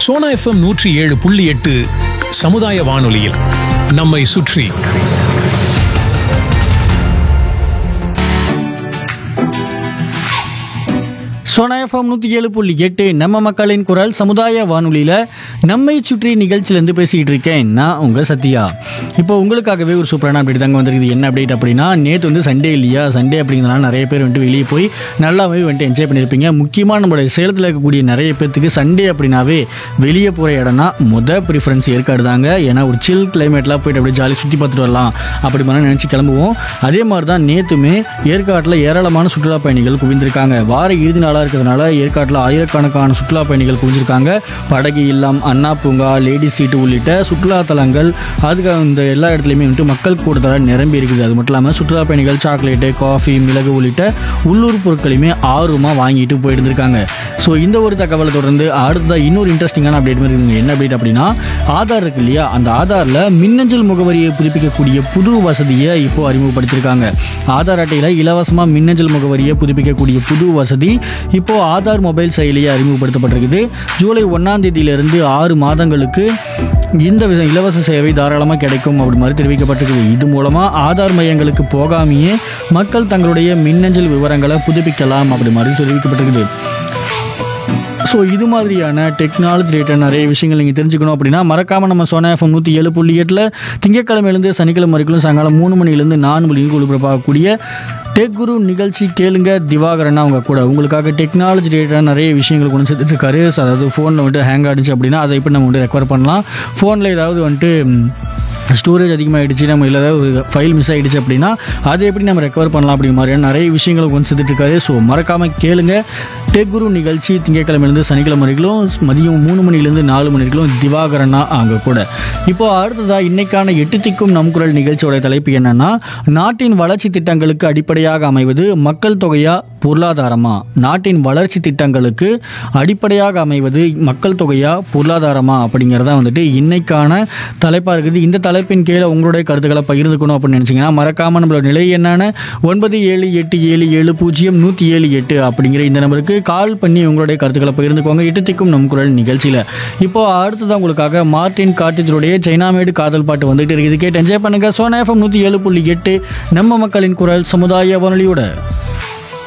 Sona FM நூற்றி ஏழு புள்ளி எட்டு சமுதாய வானொலியில் நம்மை சுற்றி சோனா எஃப்எம் நூற்றி ஏழு புள்ளி எட்டு நம்ம மக்களின் குரல் சமுதாய வானொலியில் நம்மை சுற்றி நிகழ்ச்சியிலேருந்து பேசிக்கிட்டு இருக்கேன் நான் உங்கள் சத்யா இப்போ உங்களுக்காகவே ஒரு சூப்பரான அப்டேட் தாங்க வந்திருக்குது என்ன அப்டேட் அப்படின்னா நேற்று வந்து சண்டே இல்லையா சண்டே அப்படிங்கிறதுனால நிறைய பேர் வந்துட்டு வெளியே போய் நல்லாவே வந்துட்டு என்ஜாய் பண்ணியிருப்பீங்க முக்கியமாக நம்மளுடைய சேலத்தில் இருக்கக்கூடிய நிறைய பேர்த்துக்கு சண்டே அப்படின்னாவே வெளியே போகிற இடம்னா முத ப்ரிஃபரன்ஸ் ஏற்காடு தாங்க ஏன்னா ஒரு சில் கிளைமேட்லாம் போயிட்டு அப்படியே ஜாலி சுற்றி பார்த்துட்டு வரலாம் அப்படி மாதிரி நினச்சி கிளம்புவோம் அதே மாதிரி தான் நேற்றுமே ஏற்காட்டில் ஏராளமான சுற்றுலா பயணிகள் குவிந்திருக்காங்க வார இறுதி நாளாக இருக்கிறதுனால ஏற்காட்டில் ஆயிரக்கணக்கான சுற்றுலா பயணிகள் குவிஞ்சிருக்காங்க படகு இல்லம் அண்ணா பூங்கா லேடி சீட்டு உள்ளிட்ட சுற்றுலா தலங்கள் அதுக்கு இந்த எல்லா இடத்துலையுமே வந்துட்டு மக்கள் கூட்டத்தோட நிரம்பி இருக்குது அது மட்டும் இல்லாமல் சுற்றுலா பயணிகள் சாக்லேட்டு காஃபி மிளகு உள்ளிட்ட உள்ளூர் பொருட்களையுமே ஆர்வமாக வாங்கிட்டு போயிட்டு இருந்திருக்காங்க ஸோ இந்த ஒரு தகவலை தொடர்ந்து அடுத்த இன்னொரு இன்ட்ரெஸ்டிங்கான அப்டேட் மாதிரி இருக்குங்க என்ன அப்டேட் அப்படின்னா ஆதார் இருக்கு இல்லையா அந்த ஆதாரில் மின்னஞ்சல் முகவரியை புதுப்பிக்கக்கூடிய புது வசதியை இப்போ அறிமுகப்படுத்தியிருக்காங்க ஆதார் அட்டையில் இலவசமாக மின்னஞ்சல் முகவரியை புதுப்பிக்கக்கூடிய புது வசதி இப்போ ஆதார் மொபைல் செயலியை அறிமுகப்படுத்தப்பட்டிருக்குது ஜூலை ஒன்றாம் தேதியிலிருந்து ஆறு மாதங்களுக்கு இந்த வித இலவச சேவை தாராளமாக கிடைக்கும் அப்படி மாதிரி தெரிவிக்கப்பட்டிருக்குது இது மூலமாக ஆதார் மையங்களுக்கு போகாமையே மக்கள் தங்களுடைய மின்னஞ்சல் விவரங்களை புதுப்பிக்கலாம் அப்படி மாதிரி தெரிவிக்கப்பட்டிருக்குது ஸோ இது மாதிரியான டெக்னாலஜி ரிலேட்டட் நிறைய விஷயங்கள் நீங்கள் தெரிஞ்சுக்கணும் அப்படின்னா மறக்காமல் நம்ம சோனா எஃப்எம் நூற்றி ஏழு புள்ளி எட்டில் திங்கக்கிழமையிலேருந்து சனிக்கிழமை வரைக்கும் சாயங்காலம் மூணு மணிலேருந்து நாலு மணிக்கு ஒளிபரப்பாகக்கூடிய டெக் குரு நிகழ்ச்சி கேளுங்க திவாகரன் அவங்க கூட உங்களுக்காக டெக்னாலஜி ரிலேட்டடாக நிறைய விஷயங்கள் கொண்டு சேர்த்துட்டு இருக்காரு So, அதாவது ஃபோனில் வந்துட்டு ஹேங் ஆகிடுச்சு அப்படின்னா அதை இப்போ நம்ம வந்துட்டு ரெக்கவர் பண்ணலாம் ஃபோனில் ஏதாவது வந்துட்டு ம், ஸ்டோரேஜ் அதிகமாகிடுச்சு நம்ம இல்லை ஏதாவது ஒரு ஃபைல் மிஸ் ஆகிடுச்சு அப்படின்னா அதை எப்படி நம்ம ரெக்கவர் பண்ணலாம் அப்படிங்கிற மாதிரியான நிறைய விஷயங்களை கொண்டு சேர்த்துட்டு இருக்காரு ஸோ மறக்காமல் கேளுங்க டெக் குரு நிகழ்ச்சி திங்கட்கிழமையிலேருந்து சனிக்கிழமை வரைக்கும் மதியம் மூணு மணிலேருந்து நாலு மணி வரைக்கும் திவாகரனா அவங்க கூட இப்போ அடுத்ததா இன்னைக்கான எட்டு திக்கும் நம் குரல் நிகழ்ச்சியோட தலைப்பு என்னன்னா நாட்டின் வளர்ச்சி திட்டங்களுக்கு அடிப்படையாக அமைவது மக்கள் தொகையா பொருளாதாரமா நாட்டின் வளர்ச்சி திட்டங்களுக்கு அடிப்படையாக அமைவது மக்கள் தொகையா பொருளாதாரமா அப்படிங்கிறதா வந்துட்டு இன்னைக்கான தலைப்பாக இருக்குது இந்த தலைப்பின் கீழே உங்களுடைய கருத்துக்களை பகிர்ந்துக்கணும் அப்படின்னு நினச்சிங்கன்னா மறக்காமல் நம்மளோட நிலை என்னன்னு ஒன்பது ஏழு எட்டு ஏழு ஏழு பூஜ்ஜியம் நூற்றி ஏழு எட்டு அப்படிங்கிற இந்த நம்பருக்கு கால் பண்ணி உங்களுடைய கருத்துக்களை பகிர்ந்துக்கோங்க எட்டு திக்கும் நம் குரல் நிகழ்ச்சியில் இப்போ அடுத்ததான் உங்களுக்காக மார்டின் காட்டேஜருடைய சைனாமேடு காதல் பாட்டு வந்துட்டு இருக்குது கேட்டு என்ஜாய் பண்ணுங்க சோனா எஃப்எம் நூற்றி ஏழு புள்ளி எட்டு நம்ம மக்களின் குரல் சமுதாய வானொலியோட